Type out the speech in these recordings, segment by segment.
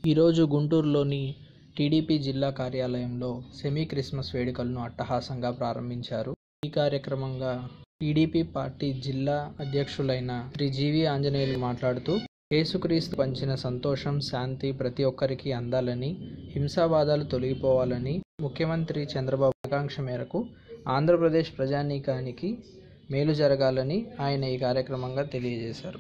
ఈరోజు గుంటూరులోని టీడీపీ జిల్లా కార్యాలయంలో సెమీ క్రిస్మస్ వేడుకలను అట్టహాసంగా ప్రారంభించారు ఈ కార్యక్రమంగా టీడీపీ పార్టీ జిల్లా అధ్యక్షులైన శ్రీ జీవి ఆంజనేయులు మాట్లాడుతూ యేసుక్రీస్తు పంచిన సంతోషం శాంతి ప్రతి ఒక్కరికి అందాలని హింసావాదాలు తొలగిపోవాలని ముఖ్యమంత్రి చంద్రబాబు ఆకాంక్ష మేరకు ఆంధ్రప్రదేశ్ ప్రజానీకానికి మేలు జరగాలని ఆయన ఈ కార్యక్రమంగా తెలియజేశారు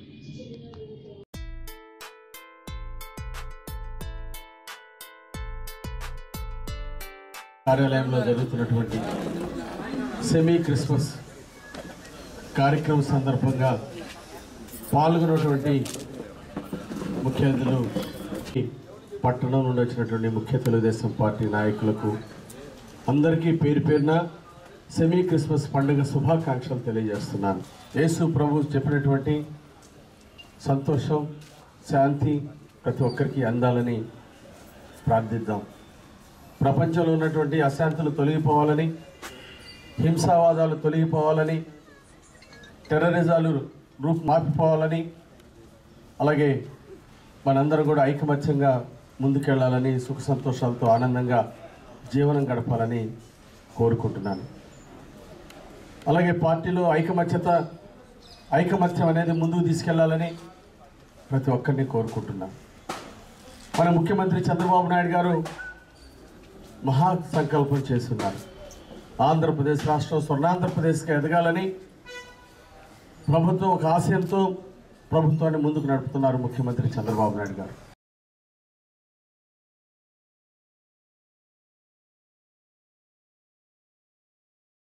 కార్యాలయంలో జరుగుతున్నటువంటి సెమీ క్రిస్మస్ కార్యక్రమం సందర్భంగా పాల్గొన్నటువంటి ముఖ్య అతిథులు ఈ పట్టణం నుండి వచ్చినటువంటి ముఖ్య తెలుగుదేశం పార్టీ నాయకులకు అందరికీ పేరు పేరున సెమీ క్రిస్మస్ పండుగ శుభాకాంక్షలు తెలియజేస్తున్నాను యేసు ప్రభు చెప్పినటువంటి సంతోషం శాంతి ప్రతి ఒక్కరికి అందాలని ప్రార్థిద్దాం ప్రపంచంలో ఉన్నటువంటి అశాంతులు తొలగిపోవాలని హింసావాదాలు తొలగిపోవాలని టెర్రరిజాలు రూపు మాపిపోవాలని అలాగే మనందరం కూడా ఐకమత్యంగా ముందుకెళ్ళాలని సుఖ సంతోషాలతో ఆనందంగా జీవనం గడపాలని కోరుకుంటున్నాను అలాగే పార్టీలో ఐకమత్యత ఐకమత్యం అనేది ముందుకు తీసుకెళ్లాలని ప్రతి ఒక్కరిని కోరుకుంటున్నాను మన ముఖ్యమంత్రి చంద్రబాబు నాయుడు గారు మహా సంకల్పం చేస్తున్నారు ఆంధ్రప్రదేశ్ రాష్ట్రం స్వర్ణాంధ్రప్రదేశ్గా ఎదగాలని ప్రభుత్వం ఒక ఆశయంతో ప్రభుత్వాన్ని ముందుకు నడుపుతున్నారు ముఖ్యమంత్రి చంద్రబాబు నాయుడు గారు